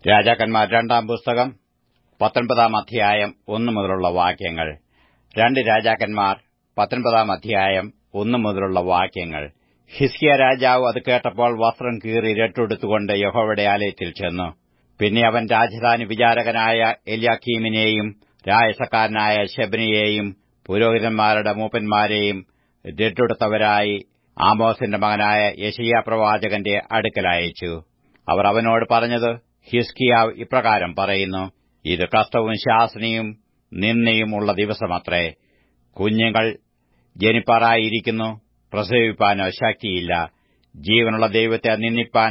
രാജാക്കന്മാർ രണ്ടാം പുസ്തകം പത്തൊൻപതാം അധ്യായം ഒന്നു മുതലുള്ള വാക്യങ്ങൾ രണ്ട് രാജാക്കന്മാർ പത്തൊൻപതാം അധ്യായം ഒന്നു മുതലുള്ള വാക്യങ്ങൾ ഹിസ്കിയ രാജാവ് അത് കേട്ടപ്പോൾ വസ്ത്രം കീറി രട്ടെടുത്തുകൊണ്ട് യഹോവയുടെ ആലയത്തിൽ ചെന്നു പിന്നെ അവൻ രാജധാനി വിചാരകനായ എല്യാക്കീമിനെയും രായസക്കാരനായ ശബനിയെയും പുരോഹിതന്മാരുടെ മൂപ്പന്മാരെയും രട്ടെടുത്തവരായി ആമോസിന്റെ മകനായ യശയ്യ പ്രവാചകന്റെ അടുക്കൽ അയച്ചു അവർ അവനോട് പറഞ്ഞത് ഹിസ്കിയാവ് ഇപ്രകാരം പറയുന്നു ഇത് കഷ്ടവും ശാസനയും നിന്നയും ഉള്ള ദിവസമത്രേ കുഞ്ഞുങ്ങൾ ജനിപ്പാറായിരിക്കുന്നു പ്രസവിപ്പാനോ ശക്തിയില്ല ജീവനുള്ള ദൈവത്തെ നിന്ദിപ്പാൻ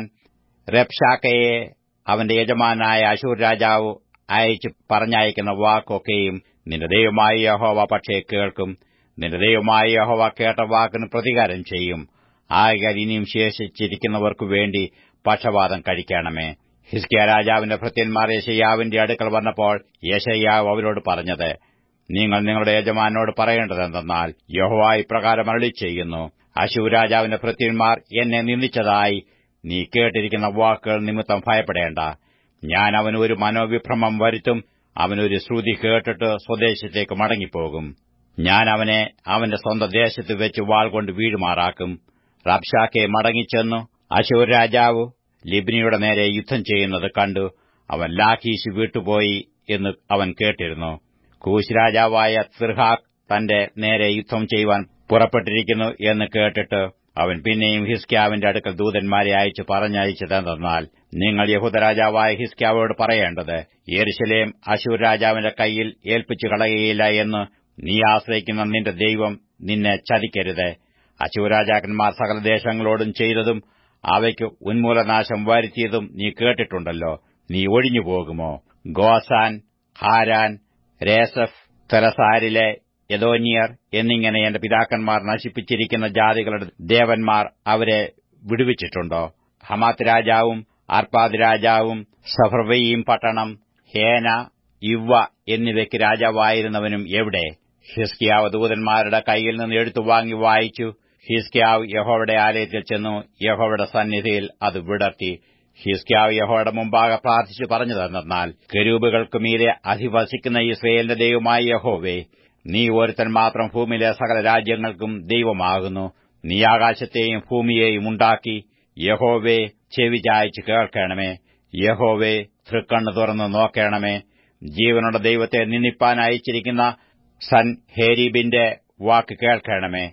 റബ്ഷാക്കയെ അവന്റെ യജമാനായ അശൂർ രാജാവ് അയച്ചു പറഞ്ഞയക്കുന്ന വാക്കൊക്കെയും നിന്റെ ദൈവമായ യഹോവ പക്ഷേ കേൾക്കും നിന്റെ ദൈവമായ യഹോവ കേട്ട വാക്കിന് പ്രതികാരം ചെയ്യും ആകയാൽ ഇനിയും ശേഷിച്ചിരിക്കുന്നവർക്കു വേണ്ടി പക്ഷപാതം കഴിക്കണമേ ഹിസ്കിയ രാജാവിന്റെ ഭൃത്യന്മാർ യശയ്യാവിന്റെ അടുക്കൽ വന്നപ്പോൾ യശയ്യാവ് അവരോട് പറഞ്ഞത് നിങ്ങൾ നിങ്ങളുടെ യജമാനോട് പറയേണ്ടതെന്തെന്നാൽ യഹോവ ഇപ്രകാരം അരളി ചെയ്യുന്നു അശൂർ രാജാവിന്റെ ഭൃത്യന്മാർ എന്നെ നിന്ദിച്ചതായി നീ കേട്ടിരിക്കുന്ന വാക്കുകൾ നിമിത്തം ഭയപ്പെടേണ്ട ഞാൻ അവന് ഒരു മനോവിഭ്രമം വരുത്തും അവനൊരു ശ്രുതി കേട്ടിട്ട് സ്വദേശത്തേക്ക് മടങ്ങിപ്പോകും ഞാൻ അവനെ അവന്റെ സ്വന്തം ദേശത്ത് വെച്ച് വാൾ കൊണ്ട് വീഴുമാറാക്കും റബ്ഷാക്കെ മടങ്ങിച്ചെന്നു അശൂർ രാജാവ് ലിബ്നിയുടെ നേരെ യുദ്ധം ചെയ്യുന്നത് കണ്ടു അവൻ ലാഖീഷ് വിട്ടുപോയി എന്ന് അവൻ കേട്ടിരുന്നു കൂശ് രാജാവായ തിർഹാഖ് തന്റെ നേരെ യുദ്ധം ചെയ്യുവാൻ പുറപ്പെട്ടിരിക്കുന്നു എന്ന് കേട്ടിട്ട് അവൻ പിന്നെയും ഹിസ്ക്യാവിന്റെ അടുക്കൽ ദൂതന്മാരെ അയച്ചു പറഞ്ഞയച്ചതെന്നാൽ നിങ്ങൾ യഹൂദരാജാവായ ഹിസ്ക്യാവോട് പറയേണ്ടത് യെരുശലേം അശൂർ രാജാവിന്റെ കൈയിൽ ഏൽപ്പിച്ചു കളയുകയില്ല എന്ന് നീ ആശ്രയിക്കുന്ന നിന്റെ ദൈവം നിന്നെ ചതിക്കരുത് അശൂരാജാക്കന്മാർ സകല ദേശങ്ങളോടും ചെയ്തതും അവയ്ക്ക് ഉന്മൂലനാശം വരുത്തിയതും നീ കേട്ടിട്ടുണ്ടല്ലോ നീ ഒഴിഞ്ഞുപോകുമോ ഗോസാൻ ഹാരാൻ രേസഫ് തെലസാരിലെ യദോനിയർ എന്നിങ്ങനെ എന്റെ പിതാക്കന്മാർ നശിപ്പിച്ചിരിക്കുന്ന ജാതികളുടെ ദേവന്മാർ അവരെ വിടുവിച്ചിട്ടുണ്ടോ ഹമാത്ത് രാജാവും അർപ്പാദ് രാജാവും സഫർവയും പട്ടണം ഹേന ഇവ്വ എന്നിവയ്ക്ക് രാജാവായിരുന്നവനും എവിടെ ഹിസ്കിയാവ് ദൂതന്മാരുടെ കൈയിൽ നിന്ന് എടുത്തു വാങ്ങി വായിച്ചു ഹിസ്കിയാവ് യഹോവയുടെ ആലയത്തിൽ ചെന്നു യഹോവയുടെ സന്നിധിയിൽ അത് വിടർത്തി ഹിസ്കിയാവ് യഹോയുടെ മുമ്പാകെ പ്രാർത്ഥിച്ചു പറഞ്ഞതെന്നാൽ കരൂപുകൾക്ക് മീതെ അധിവസിക്കുന്ന ഇസ്രയേലിന്റെ ദൈവമായ യഹോവേ നീ ഒരുത്തൻ മാത്രം ഭൂമിയിലെ സകല രാജ്യങ്ങൾക്കും ദൈവമാകുന്നു നീ ആകാശത്തെയും ഭൂമിയെയും ഉണ്ടാക്കി യഹോവേ ചെവി ചായച്ച് കേൾക്കണമേ യഹോവേ തൃക്കണ്ണ് തുറന്ന് നോക്കണമേ ജീവനുള്ള ദൈവത്തെ നിന്ദിപ്പാൻ അയച്ചിരിക്കുന്ന സൻ ഹേരീബിന്റെ വാക്ക് കേൾക്കണമേ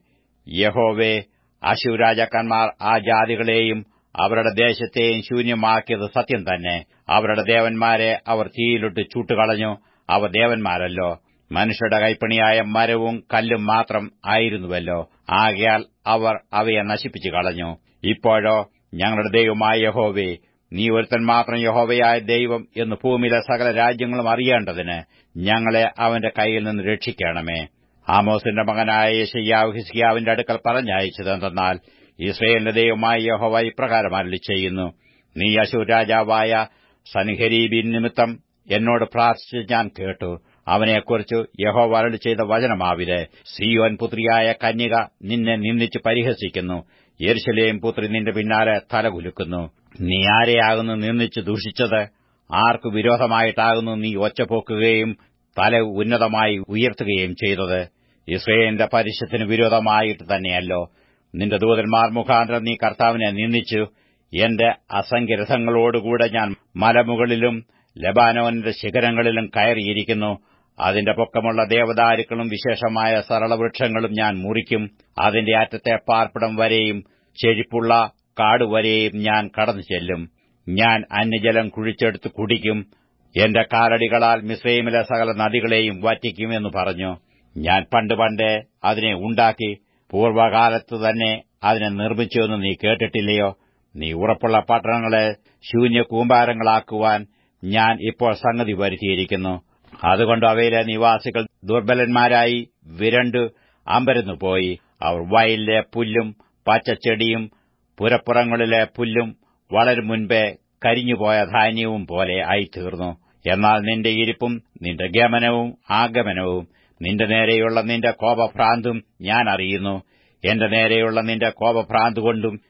യഹോവേ അശുരാജാക്കന്മാർ ആ ജാതികളെയും അവരുടെ ദേശത്തെയും ശൂന്യമാക്കിയത് സത്യം തന്നെ അവരുടെ ദേവന്മാരെ അവർ തീയിലിട്ട് ചൂട്ടുകളഞ്ഞു അവ ദേവന്മാരല്ലോ മനുഷ്യരുടെ കൈപ്പണിയായ മരവും കല്ലും മാത്രം ആയിരുന്നുവല്ലോ ആകയാൽ അവർ അവയെ നശിപ്പിച്ചു കളഞ്ഞു ഇപ്പോഴോ ഞങ്ങളുടെ ദൈവമായ യഹോവേ നീ ഒരുത്തൻ മാത്രം യഹോവയായ ദൈവം എന്ന് ഭൂമിയിലെ സകല രാജ്യങ്ങളും അറിയേണ്ടതിന് ഞങ്ങളെ അവന്റെ കൈയിൽ നിന്ന് രക്ഷിക്കണമേ ആമോസിന്റെ മകനായ യശയ്യാവ് ഹിസ്കിയാവിന്റെ അടുക്കൽ പറഞ്ഞയച്ചതെന്തെന്നാൽ ഇസ്രയേലിന്റെ ദൈവമായ യഹോവ ഇപ്രകാരം അരളി ചെയ്യുന്നു നീ അശൂർ രാജാവായ സൻഹരീബിൻ നിമിത്തം എന്നോട് പ്രാർത്ഥിച്ച് ഞാൻ കേട്ടു അവനെക്കുറിച്ച് യഹോവ അരളി ചെയ്ത വചനമാവിത് സിയോൻ പുത്രിയായ കന്യക നിന്നെ നിന്ദിച്ച് പരിഹസിക്കുന്നു യെരുശലേം പുത്രി നിന്റെ പിന്നാലെ തലകുലുക്കുന്നു നീ ആരെയാകുന്നു നിന്ദിച്ച് ദൂഷിച്ചത് ആർക്കു വിരോധമായിട്ടാകുന്നു നീ ഒച്ചപോക്കുകയും തല ഉന്നതമായി ഉയർത്തുകയും ചെയ്തത് ഇസ്രയേലിന്റെ പരിശത്തിന് വിരോധമായിട്ട് തന്നെയല്ലോ നിന്റെ ദൂതന്മാർ മുഖാന്തരം നീ കർത്താവിനെ നിന്ദിച്ചു എന്റെ അസംഖ്യരഥങ്ങളോടുകൂടെ ഞാൻ മലമുകളിലും ലബാനോനിന്റെ ശിഖരങ്ങളിലും കയറിയിരിക്കുന്നു അതിന്റെ പൊക്കമുള്ള ദേവദാരുക്കളും വിശേഷമായ സരളവൃക്ഷങ്ങളും ഞാൻ മുറിക്കും അതിന്റെ അറ്റത്തെ പാർപ്പിടം വരെയും ചെഴിപ്പുള്ള കാടുവരെയും ഞാൻ കടന്നു ചെല്ലും ഞാൻ അന്യജലം കുഴിച്ചെടുത്ത് കുടിക്കും എന്റെ കാലടികളാൽ മിശ്രൈമിലെ സകല നദികളെയും വറ്റിക്കും എന്ന് പറഞ്ഞു ഞാൻ പണ്ട് പണ്ടേ അതിനെ ഉണ്ടാക്കി പൂർവകാലത്ത് തന്നെ അതിനെ നിർമ്മിച്ചുവെന്ന് നീ കേട്ടിട്ടില്ലയോ നീ ഉറപ്പുള്ള പട്ടണങ്ങളെ ശൂന്യ കൂമ്പാരങ്ങളാക്കുവാൻ ഞാൻ ഇപ്പോൾ സംഗതി വരുത്തിയിരിക്കുന്നു അതുകൊണ്ട് അവയിലെ നിവാസികൾ ദുർബലന്മാരായി വിരണ്ടു അമ്പരന്നു പോയി അവർ വയലിലെ പുല്ലും പച്ചച്ചെടിയും പുരപ്പുറങ്ങളിലെ പുല്ലും വളരെ മുൻപേ കരിഞ്ഞുപോയ ധാന്യവും പോലെ ആയിത്തീർന്നു എന്നാൽ നിന്റെ ഇരിപ്പും നിന്റെ ഗമനവും ആഗമനവും നിന്റെ നേരെയുള്ള നിന്റെ കോപഭ്രാന്തും ഞാൻ അറിയുന്നു എന്റെ നേരെയുള്ള നിന്റെ കോപഭ്രാന്ത് കൊണ്ടും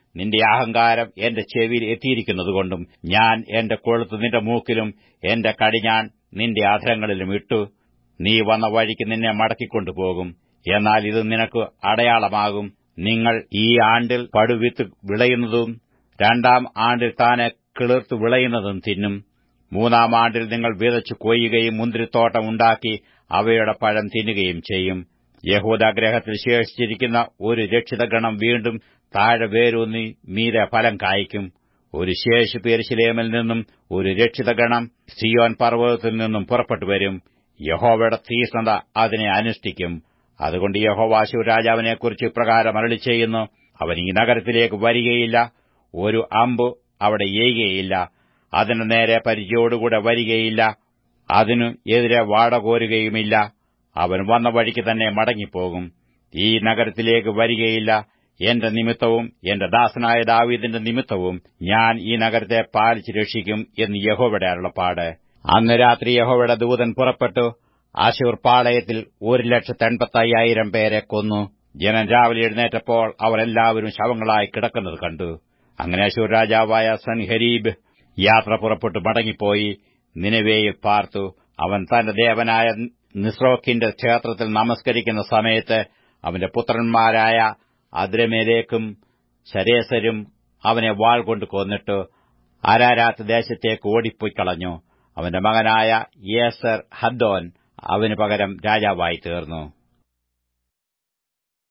നിന്റെ അഹങ്കാരം എന്റെ ചെവിയിൽ എത്തിയിരിക്കുന്നതുകൊണ്ടും ഞാൻ എന്റെ കൊളുത്ത് നിന്റെ മൂക്കിലും എന്റെ കടിഞ്ഞാൺ നിന്റെ അധരങ്ങളിലും ഇട്ടു നീ വന്ന വഴിക്ക് നിന്നെ മടക്കിക്കൊണ്ടുപോകും എന്നാൽ ഇത് നിനക്ക് അടയാളമാകും നിങ്ങൾ ഈ ആണ്ടിൽ പടുവിത്ത് വിളയുന്നതും രണ്ടാം ആണ്ടിൽ താനെ കിളിർത്തു വിളയുന്നതും തിന്നും മൂന്നാം ആണ്ടിൽ നിങ്ങൾ വിതച്ചു കൊയ്യുകയും മുന്തിരിത്തോട്ടം ഉണ്ടാക്കി അവയുടെ പഴം തിന്നുകയും ചെയ്യും യഹൂദാഗ്രഹത്തിൽ ശേഷിച്ചിരിക്കുന്ന ഒരു രക്ഷിതഗണം വീണ്ടും താഴെ വേരൂന്നി മീരെ ഫലം കായ്ക്കും ഒരു ശേഷി പേരിശിലേമിൽ നിന്നും ഒരു രക്ഷിതഗണം സിയോൻ പർവ്വതത്തിൽ നിന്നും പുറപ്പെട്ടു വരും യഹോവയുടെ തീഷ്ണത അതിനെ അനുഷ്ഠിക്കും അതുകൊണ്ട് യഹോവാശു രാജാവിനെക്കുറിച്ച് ഇപ്രകാരം അരളി ചെയ്യുന്നു അവൻ ഈ നഗരത്തിലേക്ക് വരികയില്ല ഒരു അമ്പ് അവിടെ എയ്യുകയില്ല അതിനു നേരെ പരിചയോടുകൂടെ വരികയില്ല അതിനു എതിരെ വാടകോരുകയുമില്ല അവൻ വന്ന വഴിക്ക് തന്നെ മടങ്ങിപ്പോകും ഈ നഗരത്തിലേക്ക് വരികയില്ല എന്റെ നിമിത്തവും എന്റെ ദാസനായ ദാവീദിന്റെ നിമിത്തവും ഞാൻ ഈ നഗരത്തെ പാലിച്ച് രക്ഷിക്കും എന്ന് യഹോവയുടെ അരുളപ്പാട് അന്ന് രാത്രി യഹോവയുടെ ദൂതൻ പുറപ്പെട്ടു ആശൂർ പാളയത്തിൽ ഒരു ലക്ഷത്തി എൺപത്തയ്യായിരം പേരെ കൊന്നു ജനം രാവിലെ എഴുന്നേറ്റപ്പോൾ അവർ എല്ലാവരും ശവങ്ങളായി കിടക്കുന്നത് കണ്ടു അങ്ങനെ അശൂർ രാജാവായ സൻഹരീബ് യാത്ര പുറപ്പെട്ടു മടങ്ങിപ്പോയി നിലവേയിൽ പാർത്തു അവൻ തന്റെ ദേവനായ നിസ്രോക്കിന്റെ ക്ഷേത്രത്തിൽ നമസ്കരിക്കുന്ന സമയത്ത് അവന്റെ പുത്രന്മാരായ അദ്രമേലേക്കും ശരേസരും അവനെ വാൾ കൊണ്ട് കൊന്നിട്ട് അരാരാത്ത് ദേശത്തേക്ക് ഓടിപ്പോയി കളഞ്ഞു അവന്റെ മകനായ യേസർ ഹദ്ദോൻ അവന് പകരം രാജാവായി തീർന്നു